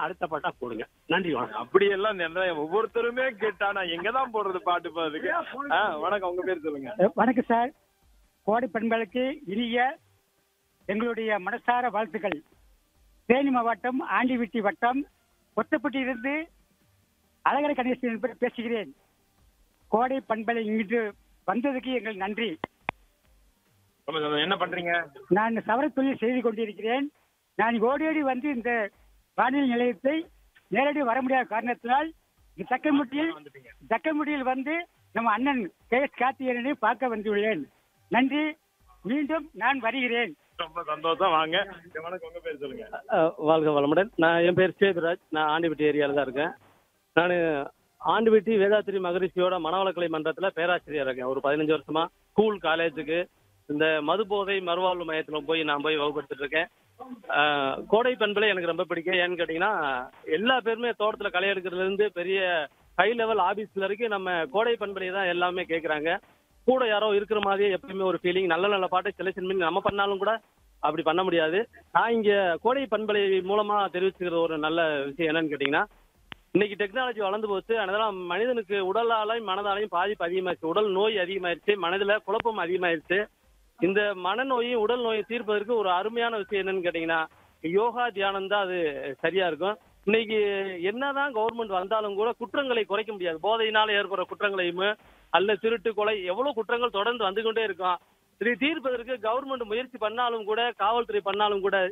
அடுத்த பாட்டா போடுங்க நன்றி வணக்கம் அப்படியெல்லாம் நிறைய ஒவ்வொருத்தருமே கேட்டா நான் எங்க தான் போடுறது பாட்டு பாதுக்கு ஆ, வணக்கம் உங்க பேர் சொல்லுங்க வணக்கம் சார் கோடை பெண்களுக்கு இனிய எங்களுடைய மனசார வாழ்த்துக்கள் தேனி மாவட்டம் ஆண்டிவிட்டி வட்டம் கொத்தப்பட்டியிலிருந்து அழகர கணேசன் என்பது பேசுகிறேன் கோடை பண்பலை இங்கு வந்ததுக்கு எங்கள் நன்றி ரொம்ப சந்தோஷம். என்ன பண்றீங்க நான் சவர தொழில் செய்து கொண்டிருக்கிறேன் நான் ஓடியோடி வந்து இந்த வானிலை நிலையத்தை நேரடி வர முடியாத காரணத்தினால் இந்த தக்கமுட்டியில் தக்கமுட்டியில் வந்து நம்ம அண்ணன் கே எஸ் கார்த்திகேயனை பார்க்க வந்துள்ளேன் நன்றி மீண்டும் நான் வருகிறேன் ரொம்ப சந்தோஷம் வாங்க வணக்கம் உங்க பேர் சொல்லுங்க அஹ், வாழ்க வளமுடன் நான் என் பேர் சேதுராஜ் நான் ஆண்டிபட்டி ஏரியாவில் தான் இருக்கேன் நான் ஆண்டிபட்டி வேதாத்திரி மகரிஷியோட மனவளக்கலை மன்றத்தில் பேராசிரியர் இருக்கேன் ஒரு பதினஞ்சு வருஷமா ஸ்கூல் காலேஜுக்கு இந்த மது போதை மறுவாழ்வு மையத்தில் போய் நான் போய் வகுப்படுத்திட்டு இருக்கேன் அஹ், கோடை பண்புல எனக்கு ரொம்ப பிடிக்கும் ஏன்னு கேட்டிங்கன்னா எல்லா பேருமே தோட்டத்தில் களை எடுக்கிறதுலேருந்து பெரிய ஹை லெவல் ஆபீஸ்ல வரைக்கும் நம்ம கோடை பண்பலை தான் எல்லாமே கேட்குறாங்க கூட யாரோ இருக்கிற மாதிரியே எப்பயுமே ஒரு ஃபீலிங் நல்ல நல்ல பாட்டை செலெக்ஷன் பண்ணி நம்ம பண்ணாலும் கூட அப்படி பண்ண முடியாது நான் இங்க கோடை பண்பலை மூலமா தெரிவிச்சுக்கிற ஒரு நல்ல விஷயம் என்னன்னு கேட்டீங்கன்னா இன்னைக்கு டெக்னாலஜி வளர்ந்து போச்சு அதனால மனிதனுக்கு உடலாலையும் மனதாலையும் பாதிப்பு அதிகமாயிருச்சு உடல் நோய் அதிகமாயிருச்சு மனதுல குழப்பம் அதிகமாயிருச்சு இந்த மனநோயும் உடல் நோயை தீர்ப்பதற்கு ஒரு அருமையான விஷயம் என்னன்னு கேட்டீங்கன்னா யோகா தியானம் தான் அது சரியா இருக்கும் இன்னைக்கு என்னதான் கவர்மெண்ட் வந்தாலும் கூட குற்றங்களை குறைக்க முடியாது போதையினால ஏற்படுற குற்றங்களையும் அல்ல திருட்டு கொலை எவ்வளவு குற்றங்கள் தொடர்ந்து வந்து கொண்டே இருக்கும் இதை தீர்ப்பதற்கு கவர்மெண்ட் முயற்சி பண்ணாலும் கூட காவல்துறை பண்ணாலும் கூட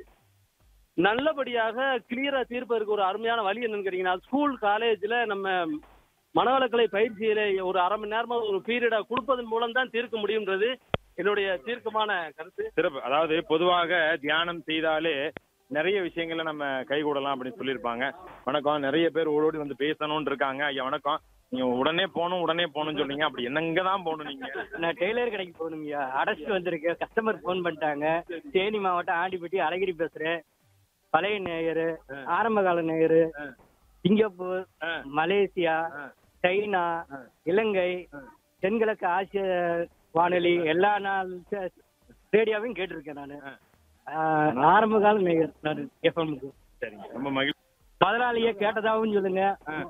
நல்லபடியாக கிளியரா தீர்ப்பதற்கு ஒரு அருமையான வழி என்னன்னு கேட்டீங்கன்னா ஸ்கூல் காலேஜ்ல நம்ம மனவளக்கலை பயிற்சியில ஒரு அரை மணி நேரமா ஒரு பீரியடா கொடுப்பதன் மூலம் தான் தீர்க்க முடியுன்றது என்னுடைய தீர்க்கமான கருத்து சிறப்பு அதாவது பொதுவாக தியானம் செய்தாலே நிறைய விஷயங்களை நம்ம கைகூடலாம் அப்படின்னு சொல்லியிருப்பாங்க வணக்கம் நிறைய பேர் ஓடோடி வந்து பேசணும்னு இருக்காங்க ஐயா வணக்கம் நீங்க உடனே போகணும் உடனே போகணும்னு சொல்றீங்க அப்படி என்னங்க தான் போகணும் நீங்க நான் டெய்லர் கடைக்கு போகணுங்கய்யா அடைச்சிட்டு வந்திருக்கேன் கஸ்டமர் ஃபோன் பண்ணிட்டாங்க தேனி மாவட்டம் ஆண்டிப்பட்டி அழகிரி பேசுறேன் பழைய நேயர் ஆரம்ப கால நேயர் சிங்கப்பூர் ஆ. மலேசியா ஆ. சைனா இலங்கை தென்கிழக்கு ஆசிய வானொலி எல்லா நாள் ரேடியோவையும் கேட்டிருக்கேன் நான் ஆரம்ப கால நேயர் நான் எஃப்எம்க்கு சரிங்க ரொம்ப மகிழ்ச்சி முதலாளியை கேட்டதாகவும் சொல்லுங்க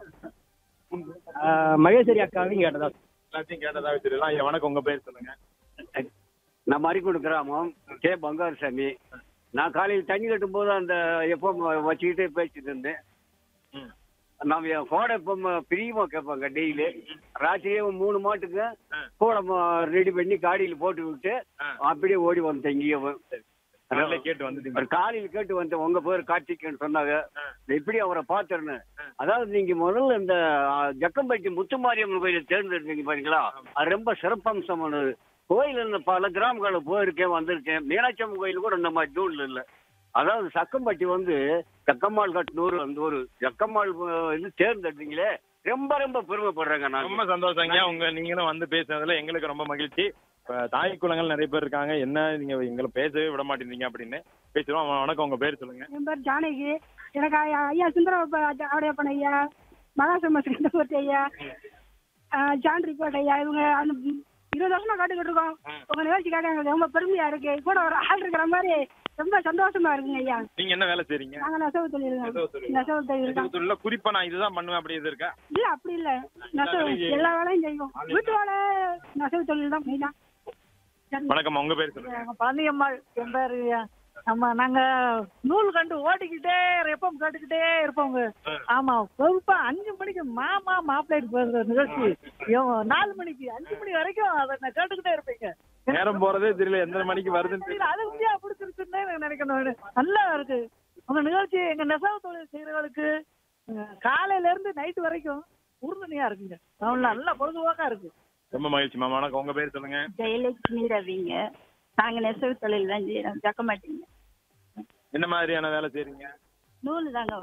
ஆ, மகேஸ்வரி அக்காவையும் கேட்டதா எல்லாத்தையும் கேட்டதாக தெரியலாம் ஐயா வணக்கம் உங்க பேர் சொல்லுங்க நான் மறிக்குடு கிராமம் கே பங்காரசாமி நான் காலையில் தண்ணி கட்டும் போது அந்த எப்போ வச்சுக்கிட்டே பேசிட்டு இருந்தேன் ம். நான் என் கோடை இப்போ பிரியமா கேட்பாங்க டெய்லி ராத்திரியே ஒரு மூணு மாட்டுக்கு கோடை ரெடி பண்ணி காடியில் போட்டு விட்டு ஆ. அப்படியே ஓடி வந்தேன் இங்கேயும் நல்லா கேட்டு வந்துட்டீங்க ஒரு காலையில் கேட்டு வந்தேன் உங்க பேர் கார்த்திக்னு சொன்னாங்க எப்படி அவரை பார்த்துருன்னு அதாவது நீங்க முதல்ல இந்த ஆ, ஜக்கம்பட்டி முத்துமாரியம்மன் கோயிலை தேர்ந்தெடுத்தீங்க பாத்தீங்களா அது ரொம்ப சிறப்பம்சமானது கோயில் இந்த பல கிராமங்களில் போயிருக்கேன் வந்திருக்கேன் மீனாட்சி அம்மன் கோயில் கூட இந்த மாதிரி தூண்ல இல்லை அதாவது சக்கம்பட்டி வந்து ஜக்கம்மாள் கட்டினூர் அந்த ஒரு ஜக்கம்மாள் அஹ், இது தேர்ந்தெடுத்தீங்களே ரொம்ப ரொம்ப பெருமைப்படுறேங்க நான் ரொம்ப சந்தோஷங்க உங்க நீங்களும் வந்து பேசுனதுல எங்களுக்கு ரொம்ப மகிழ்ச்சி இப்ப தாய் குலங்கள் நிறைய பேர் இருக்காங்க என்ன நீங்க எங்களை பேசவே விட மாட்டேங்கிறீங்க அப்படின்னு பேசுறோம் வணக்கம் உங்க பேர் சொல்லுங்க என் பேர் ஜானகி எனக்கு ஐயா ஐயா சுந்தர ஆடையப்பன் ஐயா மகாசம்ம சுந்தரமூர்த்தி ஐயா ஆ, ஜான் ரிப்போர்ட் ஐயா இவங்க அந்த இருபது வருஷமா காட்டுக்கிட்டு இருக்கோம் உங்க நிகழ்ச்சிக்காக எங்களுக்கு ரொம்ப பெருமையா இருக்கு கூட ஒரு ஆள் இருக்கிற மாதிரி ரொம்ப சந்தோஷமா இருக்குங்க ஐயா நீங்க என்ன வேலை செய்றீங்க நாங்க நெசவு தொழில் நெசவு தொழில். நெசவு தொழில் தான் இதுல குறிப்பா நான் இதுதான் பண்ணுவேன் அப்படி இது இருக்கா இல்ல அப்படி இல்ல நெசவு வேலையும் எல்லா வேலையும் செய்வோம் வீட்டு வேலை நெசவு தொழில் தான் மெயினா வணக்கம் உங்க பேர் சொல்லுங்க பழனியம்மாள் என் பேரு நம்ம நாங்க நூல் கண்டு ஓடிக்கிட்டே எப்பவும் கேட்டுக்கிட்டே இருப்போங்க ஆமா பொறுப்பா அஞ்சு மணிக்கு மாமா மாப்பிள்ளை பேசுற நிகழ்ச்சி எவ- நாலு மணிக்கு அஞ்சு மணி வரைக்கும் அதை நான் கேட்டுக்கிட்டே இருப்பீங்க நேரம் போறதே தெரியல எந்த மணிக்கு வருதுன்னு தெரியல. அது உண்மையா பிடிச்சிருக்குன்னு எனக்கு நினைக்கணும் நல்லா இருக்கு உங்க நிகழ்ச்சி எங்க நெசவு தொழில் செய்யறவங்களுக்கு அஹ், காலையில இருந்து நைட் வரைக்கும் உறுதுணையா இருக்குங்க அவங்கள நல்லா பொழுதுபோக்கா இருக்கு ரொம்ப மகிழ்ச்சி மேம் வணக்கம் உங்க பேர் சொல்லுங்க ஜெயலட்சுமி ரவிங்க நாங்க நெசவு தொழில் தான் செய்யறோம் ஜக்க மாட்டீங்க என்ன மாதிரியான வேலை செய்றீங்க நூல் தாங்க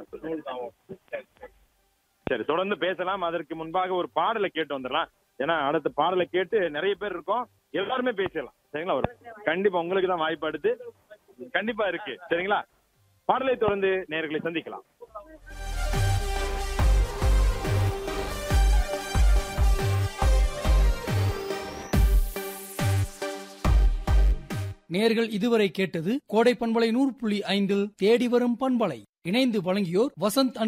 சரி தொடர்ந்து பேசலாம் அதற்கு முன்பாக ஒரு பாடலை கேட்டு வந்துடலாம் ஏன்னா அடுத்த பாடலை கேட்டு நிறைய பேர் இருக்கோம் எல்லாருமே பேசலாம் சரிங்களா ஒரு கண்டிப்பா உங்களுக்கு தான் வாய்ப்பு அடுத்து கண்டிப்பா இருக்கு சரிங்களா பாடலை தொடர்ந்து நேர்களை சந்திக்கலாம் நேர்கள் இதுவரை கேட்டது கோடை பண்பலை நூறு புள்ளி ஐந்தில் தேடி வரும் பண்பலை இணைந்து வழங்கியோர் வசந்த் அண்ட்